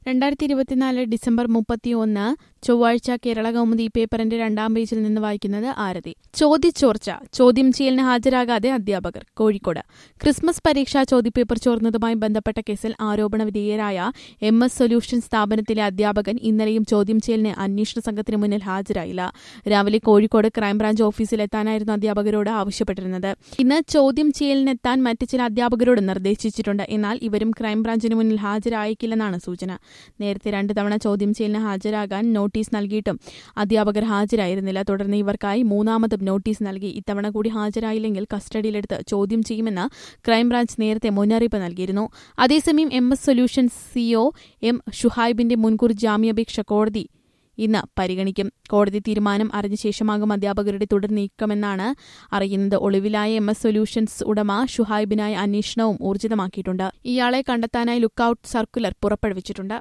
രണ്ടായിരത്തി ഇരുപത്തിനാല് ഡിസംബർ മുപ്പത്തിയൊന്ന് ചൊവ്വാഴ്ച കേരള കൗമുദി പേപ്പറിന്റെ രണ്ടാം പേജിൽ നിന്ന് വായിക്കുന്നത് ആരതി ചോദ്യച്ചോർച്ച ചോദ്യം ചെയ്യലിന് ഹാജരാകാതെ അധ്യാപകർ കോഴിക്കോട് ക്രിസ്മസ് പരീക്ഷാ ചോദ്യപേപ്പർ ചോർന്നതുമായി ബന്ധപ്പെട്ട കേസിൽ ആരോപണ വിധേയരായ എം എസ് സൊല്യൂഷൻ സ്ഥാപനത്തിലെ അധ്യാപകൻ ഇന്നലെയും ചോദ്യം ചെയ്യലിന് അന്വേഷണ സംഘത്തിന് മുന്നിൽ ഹാജരായില്ല രാവിലെ കോഴിക്കോട് ക്രൈംബ്രാഞ്ച് ഓഫീസിലെത്താനായിരുന്നു അധ്യാപകരോട് ആവശ്യപ്പെട്ടിരുന്നത് ഇന്ന് ചോദ്യം ചെയ്യലിനെത്താൻ മറ്റ് ചില അധ്യാപകരോട് നിർദ്ദേശിച്ചിട്ടുണ്ട് എന്നാൽ ഇവരും ക്രൈംബ്രാഞ്ചിന് മുന്നിൽ ഹാജരായേക്കില്ലെന്നാണ് സൂചന നേരത്തെ രണ്ട് തവണ ചോദ്യം ചെയ്യലിന് ഹാജരാകാൻ നോട്ടീസ് നൽകിയിട്ടും അധ്യാപകർ ഹാജരായിരുന്നില്ല തുടർന്ന് ഇവർക്കായി മൂന്നാമതും നോട്ടീസ് നൽകി ഇത്തവണ കൂടി ഹാജരായില്ലെങ്കിൽ കസ്റ്റഡിയിലെടുത്ത് ചോദ്യം ചെയ്യുമെന്ന് ക്രൈംബ്രാഞ്ച് നേരത്തെ മുന്നറിയിപ്പ് നൽകിയിരുന്നു അതേസമയം M S solutions CO M ഷുഹൈബിന്റെ മുൻകൂർ ജാമ്യാപേക്ഷ കോടതി ഇന്ന് പരിഗണിക്കും കോടതി തീരുമാനം അറിഞ്ഞ ശേഷമാകും അധ്യാപകരുടെ തുടർ നീക്കമെന്നാണ് അറിയുന്നത് ഒളിവിലായ എം എസ് സൊല്യൂഷൻസ് ഉടമ ഷുഹൈബിനായി അന്വേഷണവും ഊർജിതമാക്കിയിട്ടുണ്ട് ഇയാളെ കണ്ടെത്താനായി ലുക്കൌട്ട് സർക്കുലർ പുറപ്പെടുവിച്ചിട്ടുണ്ട്